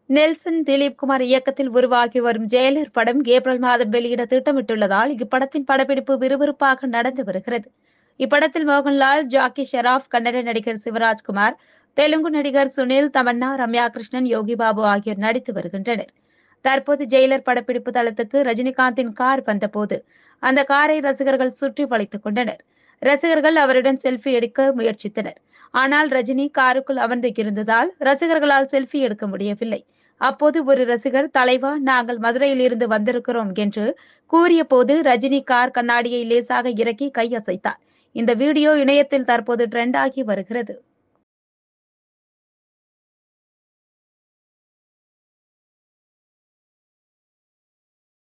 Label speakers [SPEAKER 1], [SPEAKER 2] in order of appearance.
[SPEAKER 1] Nelson Dilip Kumar இயக்கத்தில் உருவாகி வரும் ஜெயலர் படம் ஏப்ரல் மாதம் வெளியிட திட்டமிட்டுள்ளதால் இப்படத்தின் படப்பிடிப்பு விறுவிறுப்பாக நடந்து வருகிறது இப்படத்தில் மோகன்லால் ஜாக்கி ஷெராப் கன்னட நடிகர் சிவராஜ்குமார் தெலுங்கு நடிகர் சுனில் தமன்னா ரம்யா கிருஷ்ணன் யோகி பாபு ஆகியோர் நடித்து வருகின்றனர் தற்போது ஜெயிலர் படப்பிடிப்பு தளத்துக்கு ரஜினிகாந்தின் கார் வந்தபோது அந்த காரை ரசிகர்கள் சுற்றி வளைத்துக் கொண்டனர் ரசிகர்கள் அவருடன் செல்ஃபி எடுக்க முயற்சித்தனர் ஆனால் ரஜினி காருக்குள் அமர்ந்து இருந்ததால் ரசிகர்களால் செல்ஃபி எடுக்க முடியவில்லை அப்போது ஒரு ரசிகர் தலைவா நாங்கள் மதுரையில் இருந்து வந்திருக்கிறோம் என்று கூறிய போது ரஜினி கார் கண்ணாடியை லேசாக இறக்கி கையசைத்தார் இந்த வீடியோ இணையத்தில் தற்போது ட்ரெண்ட் ஆகி வருகிறது